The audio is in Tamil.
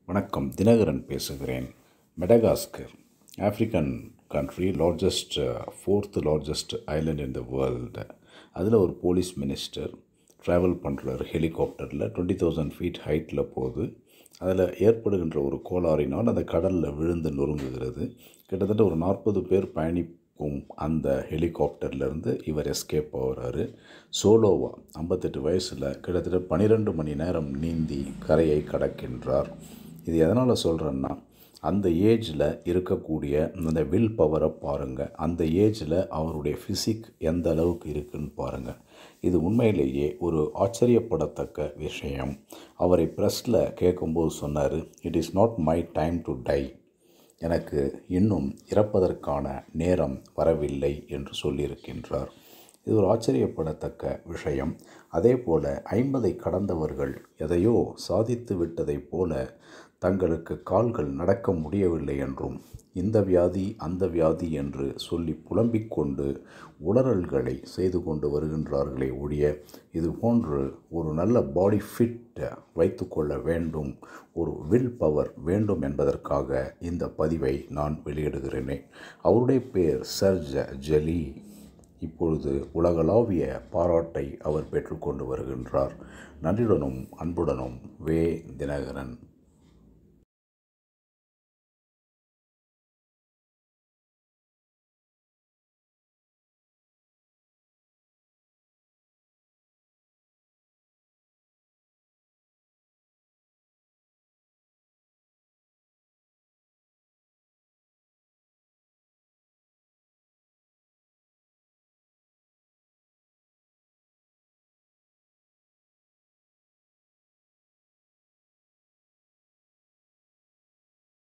வணக்கம் தினகரன் பேசுகிறேன் Madagascar African country largest fourth largest island in the world அதில் ஒரு போலீஸ் மினிஸ்டர் ட்ராவல் பண்ணுறாரு ஹெலிகாப்டரில் டுவெண்ட்டி தௌசண்ட் ஃபீட் ஹைட்டில் போகுது அதில் ஏற்படுகின்ற ஒரு கோளாறினால் அந்த கடலில் விழுந்து நொறுங்குகிறது கிட்டத்தட்ட ஒரு நாற்பது பேர் பயணிக்கும் அந்த ஹெலிகாப்டர்லேருந்து இவர் எஸ்கேப் ஆகிறாரு சோலோவா ஐம்பத்தெட்டு வயசில் கிட்டத்தட்ட பன்னிரெண்டு மணி நேரம் நீந்தி கரையை கடக்கின்றார் இது எதனால் சொல்கிறேன்னா அந்த ஏஜில் இருக்கக்கூடிய அந்த வில் பவரை பாருங்கள் அந்த ஏஜில் அவருடைய ஃபிசிக் எந்த அளவுக்கு இருக்குன்னு பாருங்கள் இது உண்மையிலேயே ஒரு ஆச்சரியப்படத்தக்க விஷயம் அவரை ப்ரெஸ்ஸில் கேட்கும்போது சொன்னார் it is not my time to die எனக்கு இன்னும் இறப்பதற்கான நேரம் வரவில்லை என்று சொல்லியிருக்கின்றார் இது ஒரு ஆச்சரியப்படத்தக்க விஷயம் அதே போல் ஐம்பதை கடந்தவர்கள் எதையோ சாதித்து விட்டதைப் போல தங்களுக்கு கால்கள் நடக்க முடியவில்லை என்றும் இந்த வியாதி அந்த வியாதி என்று சொல்லி புலம்பிக் கொண்டு உளறல்களை செய்து கொண்டு வருகின்றார்களே ஒழிய இது போன்று ஒரு நல்ல பாடி ஃபிட் வைத்துக்கொள்ள வேண்டும் ஒரு வில் பவர் வேண்டும் என்பதற்காக இந்த பதிவை நான் வெளியிடுகிறேனே அவருடைய பேர் சர்ஜ ஜலி இப்பொழுது உலகளாவிய பாராட்டை அவர் பெற்றுக்கொண்டு வருகின்றார் நன்றியுடனும் அன்புடனும் வே தினகரன்